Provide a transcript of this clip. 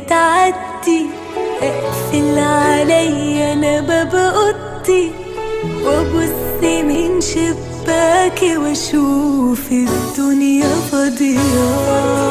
تعدي اقفل عليا انا باب اوضتي وابص من شباكي واشوف الدنيا فاضيه